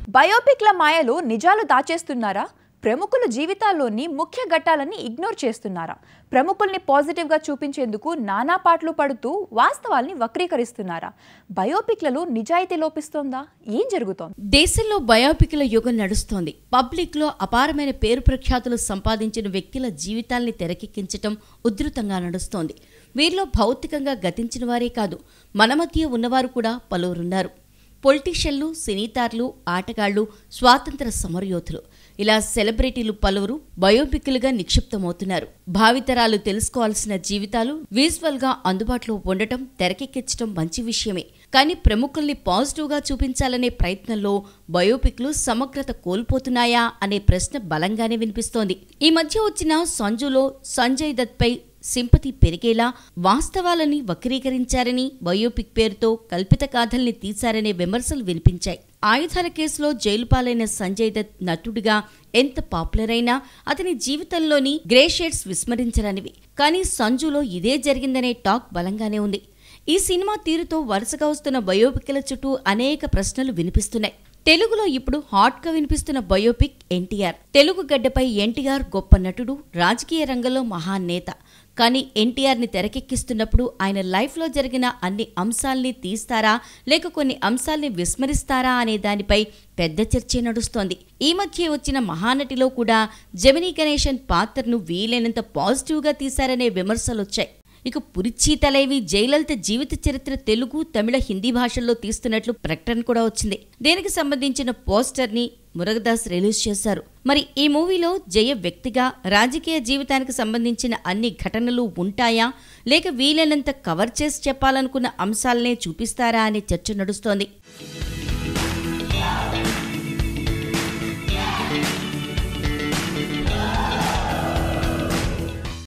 బయోపిక్ల మాయలో నిజాలు దాచేస్తున్నారా ప్రముఖుల జీవితాల్లోని ముఖ్య ఘట్టాలని ఇగ్నోర్ చేస్తున్నారా ప్రముఖుల్ని పాజిటివ్గా చూపించేందుకు నానా పాటలు పడుతూ వాస్తవాల్ని వక్రీకరిస్తున్నారా బయోపిక్లలో నిజాయితీ లోపిస్తోందా ఏం జరుగుతోంది దేశంలో బయోపిక్ల యుగం నడుస్తోంది పబ్లిక్లో అపారమైన పేరు ప్రఖ్యాతులు సంపాదించిన వ్యక్తుల జీవితాల్ని తెరకెక్కించటం ఉధృతంగా నడుస్తోంది వీరిలో భౌతికంగా గతించిన వారే కాదు మన మధ్య ఉన్నవారు కూడా పలువురున్నారు పొలిటీషియన్లు సినీతార్లు ఆటగాళ్లు స్వాతంత్ర సమరయోధులు ఇలా సెలబ్రిటీలు పలువురు బయోపిక్లుగా నిక్షిప్తమవుతున్నారు భావితరాలు తెలుసుకోవాల్సిన జీవితాలు విజువల్ గా అందుబాటులో ఉండటం తెరకెక్కించడం మంచి విషయమే కానీ ప్రముఖుల్ని పాజిటివ్గా చూపించాలనే ప్రయత్నంలో బయోపిక్లు సమగ్రత కోల్పోతున్నాయా అనే ప్రశ్న బలంగానే వినిపిస్తోంది ఈ మధ్య వచ్చిన సంజులో సంజయ్ దత్ పై సింపతి పెరిగేలా వాస్తవాలని వక్రీకరించారని బయోపిక్ పేరుతో కల్పిత గాథల్ని తీశారనే విమర్శలు వినిపించాయి ఆయుధాల కేసులో జైలు పాలైన సంజయ్ దత్ నటుడిగా ఎంత పాపులర్ అయినా అతని జీవితంలోని గ్రే షేడ్స్ విస్మరించరనివి కానీ సంజులో ఇదే జరిగిందనే టాక్ బలంగానే ఉంది ఈ సినిమా తీరుతో వరుసగా వస్తున్న బయోపిక్ల చుట్టూ అనేక ప్రశ్నలు వినిపిస్తున్నాయి తెలుగులో ఇప్పుడు హాట్ గా వినిపిస్తున్న బయోపిక్ ఎన్టీఆర్ తెలుగు గడ్డపై ఎన్టీఆర్ గొప్ప నటుడు రాజకీయ రంగంలో మహానేత కానీ ఎన్టీఆర్ని తెరకెక్కిస్తున్నప్పుడు ఆయన లైఫ్లో జరిగిన అన్ని అంశాల్ని తీస్తారా లేక కొన్ని అంశాల్ని విస్మరిస్తారా అనే దానిపై పెద్ద చర్చే నడుస్తోంది ఈ మధ్య వచ్చిన మహానటిలో కూడా జమినీ గణేశన్ పాత్రను వీలైనంత పాజిటివ్గా తీశారనే విమర్శలొచ్చాయి ఇక పురిచి తలైవి జయలలిత జీవిత చరిత్ర తెలుగు తమిళ హిందీ భాషల్లో తీస్తున్నట్లు ప్రకటన కూడా వచ్చింది దీనికి సంబంధించిన పోస్టర్ ని మురగదాస్ రిలీజ్ చేశారు మరి ఈ మూవీలో జయ వ్యక్తిగా రాజకీయ జీవితానికి సంబంధించిన అన్ని ఘటనలు ఉంటాయా లేక వీలైనంత కవర్ చేసి చెప్పాలనుకున్న అంశాలనే చూపిస్తారా అనే చర్చ నడుస్తోంది